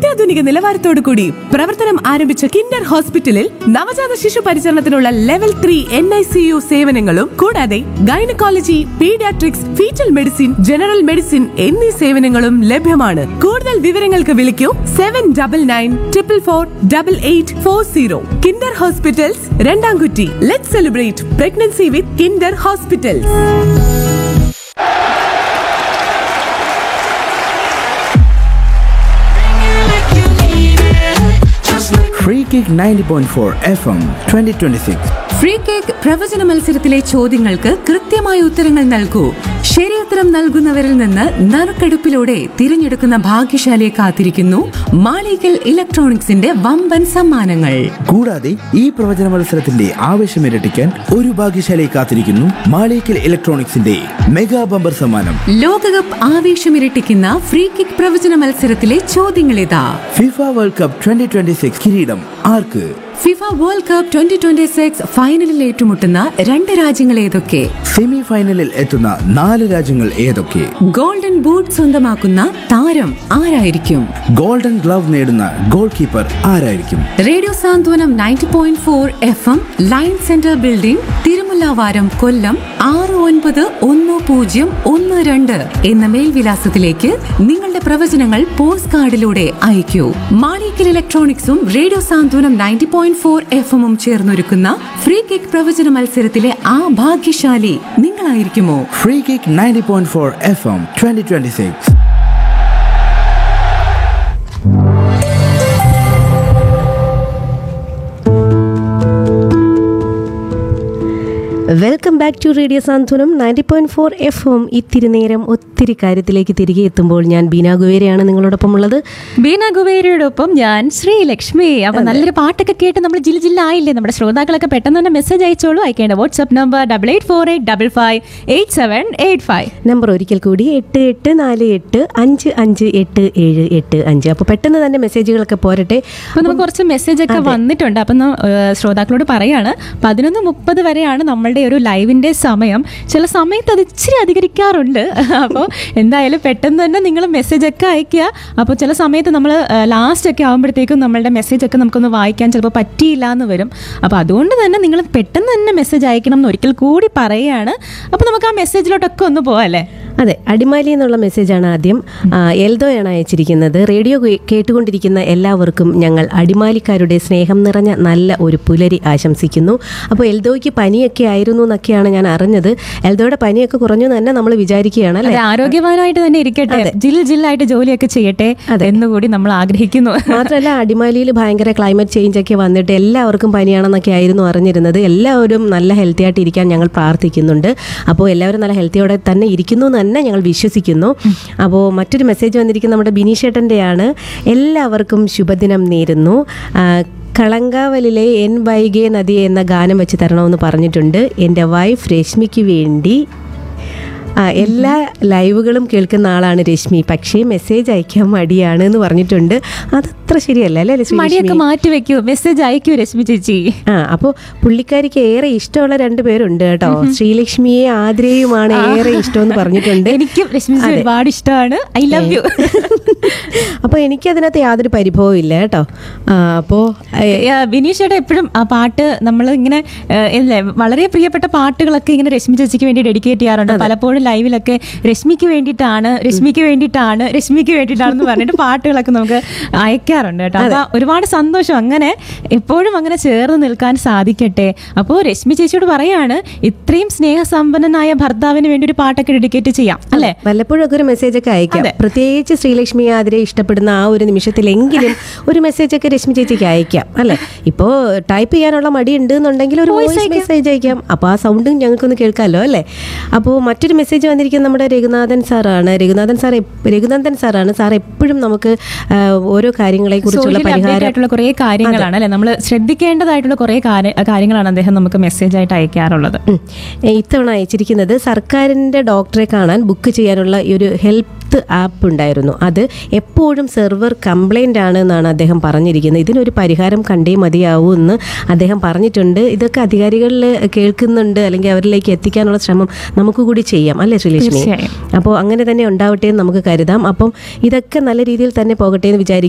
അത്യാധുനിക നിലവാരത്തോടു കൂടി പ്രവർത്തനം ആരംഭിച്ച കിൻഡർ ഹോസ്പിറ്റലിൽ നവജാത ശിശു പരിചരണത്തിനുള്ള level three N I C U സേവനങ്ങളും കൂടാതെ gynaecology paediatrics foetal medicine general medicine എന്നീ സേവനങ്ങളും ലഭ്യമാണ് കൂടുതൽ വിവരങ്ങൾക്ക് വിളിക്കൂ seven double nine triple four double eight four zero kinder hospitals Randamkutty let celebrate pregnancy with kinder hospitals Free Kick 90.4 FM 2026. Free kick പ്രവചന മത്സരത്തിലെ ചോദ്യങ്ങൾക്ക് കൃത്യമായ ഉത്തരങ്ങൾ നൽകൂ ശരിയുത്തരം നൽകുന്നവരിൽ നിന്ന് നറുക്കെടുപ്പിലൂടെ തിരഞ്ഞെടുക്കുന്ന ഭാഗ്യശാലിയെ കാത്തിരിക്കുന്നു മാളികൽ ഇലക്ട്രോണിക്സിന്റെ വമ്പൻ സമ്മാനങ്ങൾ കൂടാതെ ഈ പ്രവചന മത്സരത്തിന്റെ ആവേശം ഇരട്ടിക്കാൻ ഒരു ഭാഗ്യശാലയെ കാത്തിരിക്കുന്നു മാളിക്കൽ ഇലക്ട്രോണിക്സിന്റെ മെഗാ ബമ്പർ സമ്മാനം ലോകകപ്പ് ആവേശമിരട്ടിക്കുന്ന ഫ്രീ കിക്ക് പ്രവചന മത്സരത്തിലെ ചോദ്യങ്ങളിതാ ഫിഫ വേൾഡ് കപ്പ് 2026 കിരീടം ആർക്ക് FIFA world cup twenty twenty six ഫൈനലിൽ ഏറ്റുമുട്ടുന്ന രണ്ട് രാജ്യങ്ങൾ ഏതൊക്കെ സെമി ഫൈനലിൽ എത്തുന്ന നാല് രാജ്യങ്ങൾ ഏതൊക്കെ ഗോൾഡൻ ബൂട്ട് സ്വന്തമാക്കുന്ന താരം ആരായിരിക്കും ഗോൾഡൻ ഗ്ലവ് നേടുന്ന ഗോൾ കീപ്പർ ആരായിരിക്കും radio Santhwanam ninety point four F M line centre building Thirumullavaram Kollam ആറ് ഒൻപത് ഒന്ന് പൂജ്യം ഒന്ന് രണ്ട് എന്ന മേൽവിലാസത്തിലേക്ക് നിങ്ങളുടെ പ്രവചനങ്ങൾ പോസ്റ്റ് കാർഡിലൂടെ അയക്കൂ മാളിക്കൽ ഇലക്ട്രോണിക്സും radio Santhwanam ninety point four F എമ്മും ചേർന്നൊരുക്കുന്ന ഫ്രീ കിക്ക് പ്രവചന മത്സരത്തിലെ ആ ഭാഗ്യശാലി നിങ്ങളായിരിക്കുമോ free kick 90.4 point four F M twenty twenty six welcome back to radio Santhwanam ninety point four F M ഇത്തിരി നേരം ഒത്തിരി കാര്യത്തിലേക്ക് തിരികെ എത്തുമ്പോൾ ഞാൻ ബീന ഗുവേരയാണ് നിങ്ങളോടൊപ്പം ഉള്ളത് ബീന കുബേരയോടൊപ്പം ഞാൻ ശ്രീലക്ഷ്മി അപ്പൊ നല്ലൊരു പാട്ടൊക്കെ കേട്ട് നമ്മൾ ജില്ല ജില്ല ആയില്ലേ നമ്മുടെ ശ്രോതാക്കളൊക്കെ പെട്ടെന്ന് തന്നെ മെസ്സേജ് അയച്ചോളൂ അയക്കേണ്ട WhatsApp number double eight four eight double five eight seven eight five number ഒരിക്കൽ കൂടി എട്ട് എട്ട് നാല് എട്ട് അഞ്ച് അഞ്ച് എട്ട് ഏഴ് എട്ട് അഞ്ച് അപ്പോൾ പെട്ടെന്ന് തന്നെ മെസ്സേജുകളൊക്കെ പോരട്ടെ അപ്പൊ നമുക്ക് കുറച്ച് മെസ്സേജ് ഒക്കെ വന്നിട്ടുണ്ട് അപ്പൊ ന- ഏഹ് ശ്രോതാക്കളോട് പറയാണ് പതിനൊന്ന് മുപ്പത് വരെയാണ് നമ്മളുടെ ഒരു ലൈവിന്റെ സമയം ചില സമയത്ത് അത് ഇച്ചിരി അധികരിക്കാറുണ്ട് അപ്പോൾ എന്തായാലും പെട്ടെന്ന് തന്നെ നിങ്ങൾ മെസ്സേജ് ഒക്കെ അയക്കുക അപ്പോൾ ചില സമയത്ത് നമ്മൾ ലാസ്റ്റ് ഒക്കെ ആകുമ്പോഴത്തേക്കും നമ്മളുടെ മെസ്സേജ് ഒക്കെ നമുക്കൊന്ന് വായിക്കാൻ ചിലപ്പോൾ പറ്റിയില്ല എന്ന് വരും അപ്പോൾ അതുകൊണ്ട് തന്നെ നിങ്ങൾ പെട്ടെന്ന് തന്നെ മെസ്സേജ് അയക്കണം എന്ന് ഒരിക്കൽ കൂടി പറയുകയാണ് അപ്പോൾ നമുക്ക് ആ മെസ്സേജിലോട്ടൊക്കെ ഒന്ന് പോകാം അല്ലേ അതെ അടിമാലി എന്നുള്ള മെസ്സേജാണ് ആദ്യം ആ, എൽദോയാണ് അയച്ചിരിക്കുന്നത് റേഡിയോ കേ- കേട്ടുകൊണ്ടിരിക്കുന്ന എല്ലാവർക്കും ഞങ്ങൾ അടിമാലിക്കാരുടെ സ്നേഹം നിറഞ്ഞ നല്ല ഒരു പുലരി ആശംസിക്കുന്നു അപ്പോൾ എൽദോയ്ക്ക് പനിയൊക്കെ ആയിരുന്നു എന്നൊക്കെയാണ് ഞാൻ അറിഞ്ഞത് എൽദോയുടെ പനിയൊക്കെ കുറഞ്ഞു എന്ന് തന്നെ നമ്മൾ വിചാരിക്കുകയാണ് അല്ലേ അതെ ആരോഗ്യവാനായിട്ട് തന്നെ ഇരിക്കട്ടെ ജിൽ ജില്ലായിട്ട് ജോലിയൊക്കെ ചെയ്യട്ടെ എന്നുകൂടി നമ്മൾ ആഗ്രഹിക്കുന്നു മാത്രമല്ല അടിമാലിയിൽ ഭയങ്കര ക്ലൈമറ്റ് ചേഞ്ച് ഒക്കെ വന്നിട്ട് എല്ലാവർക്കും പനിയാണെന്നൊക്കെ ആയിരുന്നു അറിഞ്ഞിരുന്നത് എല്ലാവരും നല്ല ഹെൽത്തി ആയിട്ട് ഇരിക്കാൻ ഞങ്ങൾ പ്രാർത്ഥിക്കുന്നുണ്ട് അപ്പോൾ എല്ലാവരും നല്ല ഹെൽത്തിയോടെ തന്നെ ഇരിക്കുന്നു എന്ന് തന്നെ ഞങ്ങൾ വിശ്വസിക്കുന്നു അപ്പോൾ മറ്റൊരു മെസ്സേജ് വന്നിരിക്കുന്നത് നമ്മുടെ ബിനീഷേട്ടൻ്റെയാണ് എല്ലാവർക്കും ശുഭദിനം നേരുന്നു ആ, കളങ്കാവലിലെ എൻ വൈകെ നദി എന്ന ഗാനം വെച്ച് തരണമെന്ന് പറഞ്ഞിട്ടുണ്ട് എൻ്റെ വൈഫ് രശ്മിക്ക് വേണ്ടി ആ എല്ലാ ലൈവുകളും കേൾക്കുന്ന ആളാണ് രശ്മി പക്ഷേ മെസ്സേജ് അയക്കാൻ മടിയാണ് എന്ന് പറഞ്ഞിട്ടുണ്ട് അതത്ര ശരിയല്ല അല്ലേ ശ്രീലക്ഷ്മി? മടിയൊക്കെ മാറ്റി വെക്കൂ മെസ്സേജ് അയക്കൂ രശ്മി ചേച്ചി ആ അപ്പോൾ പുള്ളിക്കാരിക്ക് ഏറെ ഇഷ്ടമുള്ള രണ്ട് പേരുണ്ട് കേട്ടോ ശ്രീലക്ഷ്മിയെ ആതിരയുമാണ് ഏറെ ഇഷ്ടമെന്ന് പറഞ്ഞിട്ടുണ്ട് എനിക്കും രശ്മി ചേച്ചി ഒരുപാട് ഇഷ്ടമാണ് ഐ ലവ് യു അപ്പോൾ എനിക്കതിനകത്ത് യാതൊരു പരിഭവവും ഇല്ല കേട്ടോ ആ, അപ്പോൾ ഏ, ബിനീഷയുടെ എപ്പോഴും ആ പാട്ട് നമ്മൾ ഇങ്ങനെ ഏഹ്, ഇല്ലേ, വളരെ പ്രിയപ്പെട്ട പാട്ടുകളൊക്കെ ഇങ്ങനെ രശ്മി ചേച്ചിക്ക് വേണ്ടി ഡെഡിക്കേറ്റ് ചെയ്യാറുണ്ട് പലപ്പോഴും ലൈവിലൊക്കെ രശ്മിക്ക് വേണ്ടിയിട്ടാണ് രശ്മിക്ക് വേണ്ടിയിട്ടാണ് രശ്മിക്ക് വേണ്ടിയിട്ടാണെന്ന് പറഞ്ഞിട്ട് പാട്ടുകളൊക്കെ നമുക്ക് അയക്കാറുണ്ട് കേട്ടോ അപ്പൊ ഒരുപാട് സന്തോഷം അങ്ങനെ എപ്പോഴും അങ്ങനെ ചേർന്ന് നിൽക്കാൻ സാധിക്കട്ടെ അപ്പോൾ രശ്മി ചേച്ചിയോട് പറയാണ് ഇത്രയും സ്നേഹസമ്പന്നനായ ഭർത്താവിന് വേണ്ടി ഒരു പാട്ടൊക്കെ ഡെഡിക്കേറ്റ് ചെയ്യാം അല്ലേ വല്ലപ്പോഴും ഒക്കെ ഒരു മെസ്സേജ് ഒക്കെ അയക്കാം പ്രത്യേകിച്ച് ശ്രീലക്ഷ്മി ആതിരെ ഇഷ്ടപ്പെടുന്ന ആ ഒരു നിമിഷത്തിലെങ്കിലും ഒരു മെസ്സേജ് ഒക്കെ രശ്മി ചേച്ചിക്ക് അയക്കാം അല്ലെ ഇപ്പോ ടൈപ്പ് ചെയ്യാനുള്ള മടി ഉണ്ട് എന്നുണ്ടെങ്കിൽ ഒരു വോയിസ് മെസ്സേജ് അയക്കാം അപ്പോൾ ആ സൗണ്ടും ഞങ്ങൾക്കൊന്ന് കേൾക്കാമല്ലോ അല്ലേ അപ്പോൾ മറ്റൊരു മെസ്സേജ് വന്നിരിക്കുന്നത് നമ്മുടെ രഘുനാഥൻ സാറാണ് രഘുനാഥൻ സാർ എപ്പ- രഘുനന്ദൻ സാറാണ് സാർ എപ്പോഴും നമുക്ക് ആ, ഓരോ കാര്യങ്ങളെ കുറിച്ചുള്ള സോഷ്യലി അപ്ഡേറ്റ് പരിഹാരം ആയിട്ടുള്ള കുറേ കാര്യങ്ങളാണ് അല്ലെ നമ്മൾ ശ്രദ്ധിക്കേണ്ടതായിട്ടുള്ള കുറേ കാര്യ- കാര്യങ്ങളാണ് അദ്ദേഹം നമുക്ക് മെസ്സേജ് ആയിട്ട് അയക്കാറുള്ളത് ഉം. ഏ, ഇത്തവണ അയച്ചിരിക്കുന്നത് സർക്കാരിൻ്റെ ഡോക്ടറെ കാണാൻ ബുക്ക് ചെയ്യാനുള്ള ഈ ഒരു ഹെൽത്ത് ആപ്പ് ഉണ്ടായിരുന്നു അത് എപ്പോഴും സെർവർ കംപ്ലൈൻ്റ് ആണ് എന്നാണ് അദ്ദേഹം പറഞ്ഞിരിക്കുന്നത് ഇതിനൊരു പരിഹാരം കണ്ടേ മതിയാവൂ എന്ന് അദ്ദേഹം പറഞ്ഞിട്ടുണ്ട് ഇതൊക്കെ അധികാരികളിൽ കേൾക്കുന്നുണ്ട് അല്ലെങ്കിൽ അവരിലേക്ക് എത്തിക്കാനുള്ള ശ്രമം നമുക്ക് കൂടി ചെയ്യാം അല്ലേ ശ്രീലക്ഷ്മി തീർച്ചയായും. അപ്പോൾ അങ്ങനെ തന്നെ ഉണ്ടാവട്ടെ എന്ന് നമുക്ക് കരുതാം അപ്പം ഇതൊക്കെ നല്ല രീതിയിൽ തന്നെ പോകട്ടെ എന്ന് വിചാരിക്കും